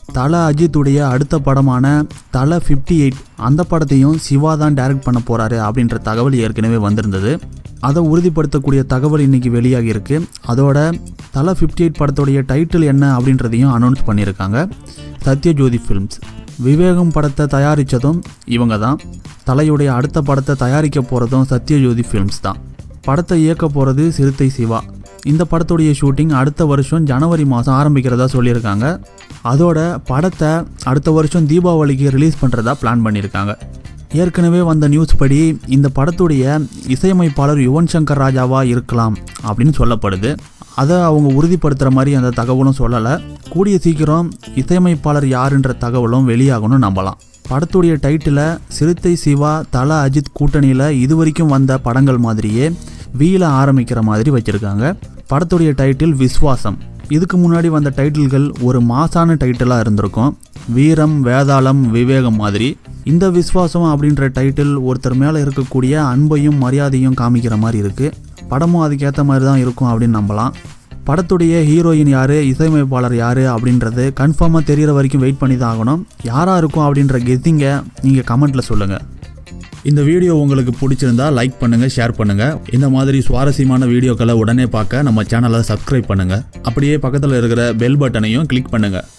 தல அஜித்துடைய அடுத்த படமான தல ஃபிஃப்டி எயிட் அந்த படத்தையும் சிவா தான் டைரக்ட் பண்ண போறாரு அப்படின்ற தகவல் ஏற்கனவே வந்திருந்தது அதை உறுதிப்படுத்தக்கூடிய தகவல் இன்னைக்கு வெளியாகி இருக்கு அதோட தல ஃபிஃப்டி எயிட் படத்துடைய டைட்டில் என்ன அப்படின்றதையும் அனௌன்ஸ் பண்ணியிருக்காங்க சத்யஜோதி ஃபிலிம்ஸ் விவேகம் படத்தை தயாரித்ததும் இவங்க தான் தலையுடைய அடுத்த படத்தை தயாரிக்க போகிறதும் சத்யஜோதி ஃபிலிம்ஸ் தான் படத்தை இயக்க போகிறது சிறுத்தை சிவா இந்த படத்துடைய ஷூட்டிங் அடுத்த வருஷம் ஜனவரி மாதம் ஆரம்பிக்கிறதா சொல்லியிருக்காங்க அதோட படத்தை அடுத்த வருஷம் தீபாவளிக்கு ரிலீஸ் பண்ணுறதா பிளான் பண்ணியிருக்காங்க ஏற்கனவே வந்த நியூஸ் படி இந்த படத்துடைய இசையமைப்பாளர் யுவன் சங்கர் ராஜாவா இருக்கலாம் அப்படின்னு சொல்லப்படுது அதை அவங்க உறுதிப்படுத்துகிற மாதிரி அந்த தகவலும் சொல்லலை கூடிய சீக்கிரம் இசையமைப்பாளர் யாருன்ற தகவலும் வெளியாகணும் நம்பலாம் படத்துடைய டைட்டிலை சிறுத்தை சிவா தல அஜித் கூட்டணியில் இதுவரைக்கும் வந்த படங்கள் மாதிரியே வீல ஆரம்பிக்கிற மாதிரி வச்சுருக்காங்க படத்துடைய டைட்டில் விஸ்வாசம் இதுக்கு முன்னாடி வந்த டைட்டில்கள் ஒரு மாசான டைட்டிலாக இருந்திருக்கும் வீரம் வேதாளம் விவேகம் மாதிரி இந்த விஸ்வாசம் அப்படின்ற டைட்டில் ஒருத்தர் மேலே இருக்கக்கூடிய அன்பையும் மரியாதையும் காமிக்கிற மாதிரி இருக்குது படமும் அதுக்கேற்ற மாதிரி தான் இருக்கும் அப்படின்னு நம்பலாம் படத்துடைய ஹீரோயின் யார் இசையமைப்பாளர் யார் அப்படின்றது கன்ஃபார்மாக தெரிகிற வரைக்கும் வெயிட் பண்ணி தான் ஆகணும் யாராக இருக்கும் அப்படின்ற கெஸ்ஸிங்கை நீங்கள் கமெண்ட்டில் சொல்லுங்கள் இந்த வீடியோ உங்களுக்கு பிடிச்சிருந்தா லைக் பண்ணுங்கள் ஷேர் பண்ணுங்கள் இந்த மாதிரி சுவாரஸ்யமான வீடியோக்களை உடனே பார்க்க நம்ம சேனலை சப்ஸ்கிரைப் பண்ணுங்கள் அப்படியே பக்கத்தில் இருக்கிற பெல் பட்டனையும் கிளிக் பண்ணுங்கள்